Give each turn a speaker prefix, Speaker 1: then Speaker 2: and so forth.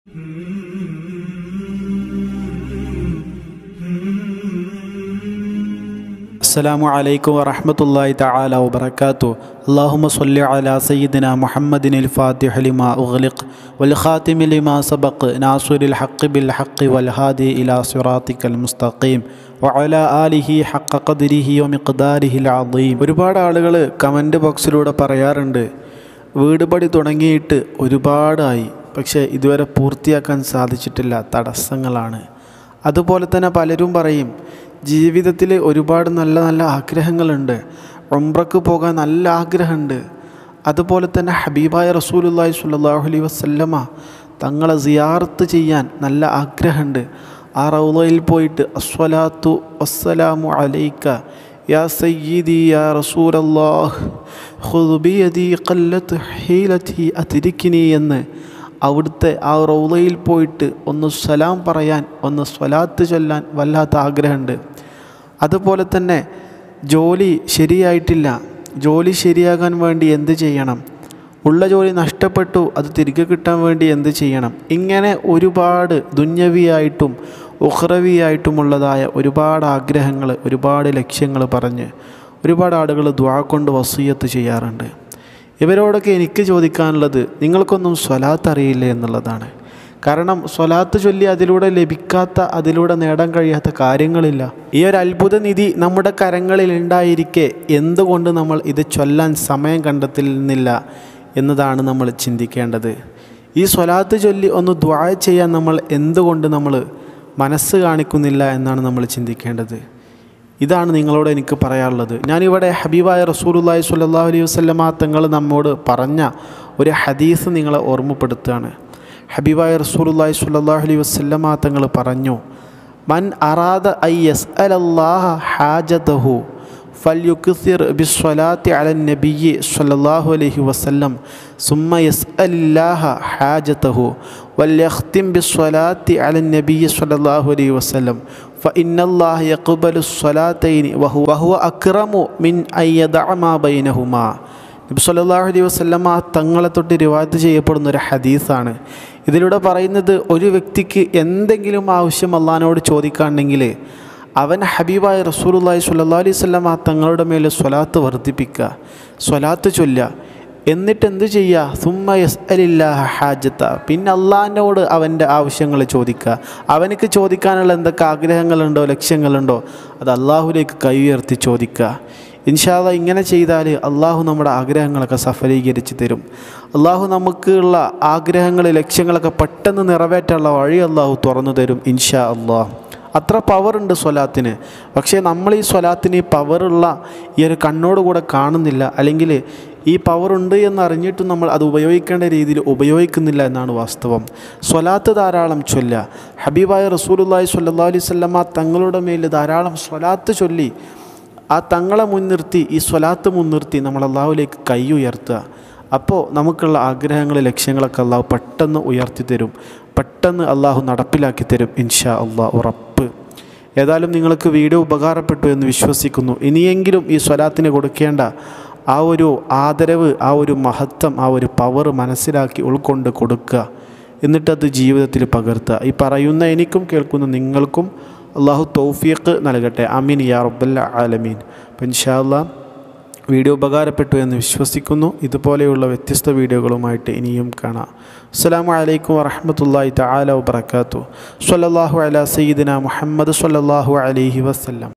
Speaker 1: السلام عليكم ورحمة الله تعالى وبركاته اللهم صل على سيدنا محمد الفاتح لما أغلق والخاتم لما سبق ناصر الحق بالحق والهادي إلى صراطك المستقيم وعلى آله حق قدره ومقداره العظيم ഒരുപാട് ആളുകൾ കമൻറ്റ് ബോക്സിലൂടെ പറയാറുണ്ട് വീട് പണി തുടങ്ങിയിട്ട് ഒരുപാടായി പക്ഷേ ഇതുവരെ പൂർത്തിയാക്കാൻ സാധിച്ചിട്ടില്ല തടസ്സങ്ങളാണ് അതുപോലെ തന്നെ പലരും പറയും ജീവിതത്തിൽ ഒരുപാട് നല്ല നല്ല ആഗ്രഹങ്ങളുണ്ട് ഉംറക്ക് പോകാൻ നല്ല ആഗ്രഹമുണ്ട് അതുപോലെ തന്നെ ഹബീബായ റസൂലുല്ലാഹി സ്വല്ലല്ലാഹു അലൈഹി വസല്ലമ തങ്ങളെ സിയാറത്ത് ചെയ്യാൻ നല്ല ആഗ്രഹമുണ്ട് ആ റൗളയിൽ പോയിട്ട് അസ്വലാത്തു വസ്സലാമു അലൈക്ക യാ സയ്യിദി യാ റസൂലല്ലാഹ് ഖുദ് ബിയദി ഖല്ലത്ത് ഹീലതി അതിരിക്കിനി എന്ന് അവിടുത്തെ ആ റൗളയിൽ പോയിട്ട് ഒന്ന് സലാം പറയാൻ ഒന്ന് സ്വലാത്ത് ചൊല്ലാൻ വല്ലാത്ത ആഗ്രഹമുണ്ട് അതുപോലെ തന്നെ ജോലി ശരിയായിട്ടില്ല ജോലി ശരിയാകാൻ വേണ്ടി എന്ത് ചെയ്യണം ഉള്ള ജോലി നഷ്ടപ്പെട്ടു അത് തിരികെ കിട്ടാൻ വേണ്ടി എന്ത് ചെയ്യണം ഇങ്ങനെ ഒരുപാട് ദുന്യവിയായിട്ടും ഉഹ്റവിയായിട്ടുമുള്ളതായ ഒരുപാട് ആഗ്രഹങ്ങൾ ഒരുപാട് ലക്ഷ്യങ്ങൾ പറഞ്ഞ് ഒരുപാട് ആളുകൾ ദ്വാ കൊണ്ട് വസീയത്ത് ചെയ്യാറുണ്ട് ഇവരോടൊക്കെ എനിക്ക് ചോദിക്കാനുള്ളത് നിങ്ങൾക്കൊന്നും സ്വലാത്ത് അറിയില്ലേ എന്നുള്ളതാണ് കാരണം സ്വലാത്ത് ചൊല്ലി അതിലൂടെ ലഭിക്കാത്ത അതിലൂടെ നേടാൻ കഴിയാത്ത കാര്യങ്ങളില്ല ഈ ഒരു അത്ഭുത നിധി നമ്മുടെ കരങ്ങളിൽ ഉണ്ടായിരിക്കെ എന്തുകൊണ്ട് നമ്മൾ ഇത് ചൊല്ലാൻ സമയം കണ്ടെത്തുന്നില്ല എന്നതാണ് നമ്മൾ ചിന്തിക്കേണ്ടത് ഈ സ്വലാത്ത് ചൊല്ലി ഒന്ന് ദ്വാ ചെയ്യാൻ നമ്മൾ എന്തുകൊണ്ട് നമ്മൾ മനസ്സ് കാണിക്കുന്നില്ല എന്നാണ് നമ്മൾ ചിന്തിക്കേണ്ടത് ഇതാണ് നിങ്ങളോട് എനിക്ക് പറയാനുള്ളത് ഞാനിവിടെ ഹബീബായ റസൂലുല്ലാഹി സ്വല്ലല്ലാഹു അലൈഹി വസല്ലമ തങ്ങൾ നമ്മോട് പറഞ്ഞ ഒരു ഹദീസ് നിങ്ങളെ ഓർമ്മപ്പെടുത്തുകയാണ് ഹബീബായ റസൂലുല്ലാഹി സ്വല്ലല്ലാഹു അലൈഹി വസല്ലമ തങ്ങൾ പറഞ്ഞു മൻ അറാദ ഐ യസ് അലല്ലാഹ ഹാജതഹു ഫൽയുക്സിർ ബിസ്വലാത്തി അല നബിയ്യി സ്വല്ലല്ലാഹു അലൈഹി വസല്ലം സുമ്മ യസ്അലില്ലാഹ ഹാജതഹു വല്യഖ്തിം ബിസ്വലാത്തി അല നബിയ്യി സ്വല്ലല്ലാഹു അലൈഹി വസല്ലം فإن الله يقبل الصلاتين وهو وهو أكرم من أن يدع ما بينهما നബി സല്ലല്ലാഹു അലൈഹി വസല്ലമ തങ്ങളെ തൊട്ട് റിവായത്ത് ചെയ്യപ്പെടുന്ന ഒരു ഹദീസാണ് ഇതിലൂടെ പറയുന്നത് ഒരു വ്യക്തിക്ക് എന്തെങ്കിലും ആവശ്യം അള്ളഹാനോട് ചോദിക്കുകയാണെങ്കിൽ അവൻ ഹബീബായ റസൂലുള്ളാഹി സ്വല്ലല്ലാഹു അലൈഹി വസല്ലമ തങ്ങളുടെ മേൽ സ്വലാത്ത് വർദ്ധിപ്പിക്കുക സ്വലാത്ത് ചൊല്ലുക എന്നിട്ട് എന്ത് ചെയ്യുക സുമ്മ യസ് അലില്ലാഹ ഹാജത്ത പിന്നെ അള്ളാഹിനോട് അവൻ്റെ ആവശ്യങ്ങൾ ചോദിക്കുക അവനക്ക് ചോദിക്കാനുള്ള എന്തൊക്കെ ആഗ്രഹങ്ങളുണ്ടോ ലക്ഷ്യങ്ങളുണ്ടോ അത് അള്ളാഹുലേക്ക് കൈ ഉയർത്തി ചോദിക്കുക ഇൻഷാല്ല ഇങ്ങനെ ചെയ്താൽ അള്ളാഹു നമ്മുടെ ആഗ്രഹങ്ങളൊക്കെ സഫലീകരിച്ച് തരും അള്ളാഹു നമുക്കുള്ള ആഗ്രഹങ്ങൾ ലക്ഷ്യങ്ങളൊക്കെ പെട്ടെന്ന് നിറവേറ്റാനുള്ള വഴി അള്ളാഹു തുറന്നു തരും ഇൻഷാ അള്ളാഹ് അത്ര പവറുണ്ട് സ്വലാത്തിന് പക്ഷേ നമ്മൾ ഈ സ്വലാത്തിന് ഈ പവറുള്ള ഈ ഒരു കണ്ണോടുകൂടെ കാണുന്നില്ല അല്ലെങ്കിൽ ഈ പവറുണ്ട് എന്ന് അറിഞ്ഞിട്ടും നമ്മൾ അത് ഉപയോഗിക്കേണ്ട രീതിയിൽ ഉപയോഗിക്കുന്നില്ല എന്നാണ് വാസ്തവം സ്വലാത്ത് ധാരാളം ചൊല്ലുക ഹബീബായ റസൂലുല്ലാഹി സ്വല്ലാ അലൈഹി സ്വല്ലമ്മ തങ്ങളുടെ മേൽ ധാരാളം സ്വലാത്ത് ചൊല്ലി ആ തങ്ങളെ മുൻനിർത്തി ഈ സ്വലാത്ത് മുൻനിർത്തി നമ്മൾ അള്ളാഹുലേക്ക് കൈ ഉയർത്തുക അപ്പോൾ നമുക്കുള്ള ആഗ്രഹങ്ങൾ ലക്ഷ്യങ്ങളൊക്കെ അള്ളാഹു പെട്ടെന്ന് ഉയർത്തി തരും പെട്ടെന്ന് അള്ളാഹു നടപ്പിലാക്കി തരും ഇൻഷാ അള്ളാഹ് ഉറപ്പ് ഏതായാലും നിങ്ങൾക്ക് വീഡിയോ ഉപകാരപ്പെട്ടു എന്ന് വിശ്വസിക്കുന്നു ഇനിയെങ്കിലും ഈ സ്വലാത്തിന് കൊടുക്കേണ്ട ആ ഒരു ആദരവ് ആ ഒരു മഹത്വം ആ ഒരു പവർ മനസ്സിലാക്കി ഉൾക്കൊണ്ട് കൊടുക്കുക എന്നിട്ടത് ജീവിതത്തിൽ പകർത്തുക ഈ പറയുന്ന എനിക്കും കേൾക്കുന്ന നിങ്ങൾക്കും അള്ളാഹു തൗഫീഖ് നൽകട്ടെ അമീൻ യാ റബ്ബല്ല ആലമീൻ അപ്പം ഇൻഷാല്ലാ വീഡിയോ ഉപകാരപ്പെട്ടു എന്ന് വിശ്വസിക്കുന്നു ഇതുപോലെയുള്ള വ്യത്യസ്ത വീഡിയോകളുമായിട്ട് ഇനിയും കാണാം അസ്സാം വലൈക്കും വറഹമത്തല്ലാഹി തആല വബർക്കാത്തു സ്വല്ലല്ലാഹു അലാ സയ്യിദിന മുഹമ്മദ് സ്വല്ലല്ലാഹു അലൈഹി വസല്ലം